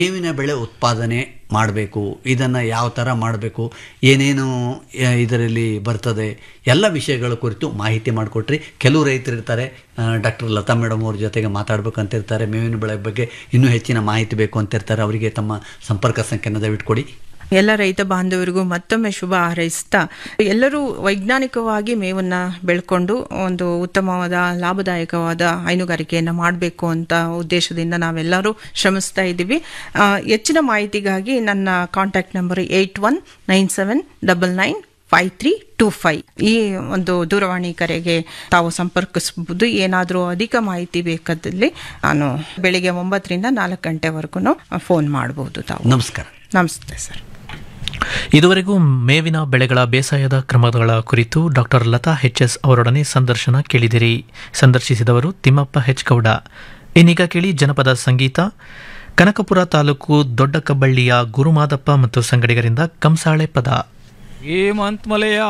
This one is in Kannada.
ಮೇವಿನ ಬೆಳೆ ಉತ್ಪಾದನೆ ಮಾಡಬೇಕು ಇದನ್ನು ಯಾವ ಥರ ಮಾಡಬೇಕು ಏನೇನು ಆ, ಇದರಲ್ಲಿ ಬರ್ತದೆ ಎಲ್ಲ ವಿಷಯಗಳ ಕುರಿತು ಮಾಹಿತಿ ಮಾಡಿಕೊಟ್ರಿ ಕೆಲವು ರೈತರು ಇರ್ತಾರೆ ಡಾಕ್ಟರ್ ಲತಾ ಮೇಡಮ್ ಅವ್ರ ಜೊತೆಗೆ ಮಾತಾಡ್ಬೇಕಂತ ಇರ್ತಾರೆ ಮೇವಿನ ಬೆಳೆ ಬಗ್ಗೆ ಇನ್ನೂ ಹೆಚ್ಚಿನ ಮಾಹಿತಿ ಬೇಕು ಅಂತ ಇರ್ತಾರೆ ಅವರಿಗೆ ತಮ್ಮ ಸಂಪರ್ಕ ಸಂಖ್ಯೆನ ದಯವಿಟ್ಟು ಕೊಡಿ ಎಲ್ಲ ರೈತ ಬಾಂಧವರಿಗೂ ಮತ್ತೊಮ್ಮೆ ಶುಭ ಹಾರೈಸ್ತಾ ಎಲ್ಲರೂ ವೈಜ್ಞಾನಿಕವಾಗಿ ಮೇವನ್ನ ಬೆಳ್ಕೊಂಡು ಒಂದು ಉತ್ತಮವಾದ ಲಾಭದಾಯಕವಾದ ಹೈನುಗಾರಿಕೆಯನ್ನು ಮಾಡಬೇಕು ಅಂತ ಉದ್ದೇಶದಿಂದ ನಾವೆಲ್ಲರೂ ಶ್ರಮಿಸ್ತಾ ಇದ್ದೀವಿ ಆ, ಹೆಚ್ಚಿನ ಮಾಹಿತಿಗಾಗಿ ನನ್ನ contact number eight one nine seven double nine five three two five ಈ ಒಂದು ದೂರವಾಣಿ ಕರೆಗೆ ತಾವು ಸಂಪರ್ಕಿಸಬಹುದು ಏನಾದರೂ ಅಧಿಕ ಮಾಹಿತಿ ಬೇಕಾದಲ್ಲಿ ನಾನು ಬೆಳಿಗ್ಗೆ ಒಂಬತ್ತರಿಂದ ನಾಲ್ಕು ಗಂಟೆವರೆಗೂ ಫೋನ್ ಮಾಡಬಹುದು ತಾವು ನಮಸ್ಕಾರ ನಮಸ್ತೆ ಸರ್ ಇದುವರೆಗೂ ಮೇವಿನ ಬೆಳೆಗಳ ಬೇಸಾಯದ ಕ್ರಮಗಳ ಕುರಿತು ಡಾಕ್ಟರ್ ಲತಾ ಎಚ್ ಎಸ್ ಅವರೊಡನೆ ಸಂದರ್ಶನ ಕೇಳಿದಿರಿ ಸಂದರ್ಶಿಸಿದವರು ತಿಮ್ಮಪ್ಪ ಹೆಚ್ ಗೌಡ ಇನ್ನೀಗ ಕೇಳಿ ಜನಪದ ಸಂಗೀತ ಕನಕಪುರ ತಾಲೂಕು ದೊಡ್ಡ ಕಬ್ಬಳ್ಳಿಯ ಗುರುಮಾದಪ್ಪ ಮತ್ತು ಸಂಗಡಿಗರಿಂದ ಕಂಸಾಳೆ ಪದ ಹೇಮಂತ್ ಮಲೆಯ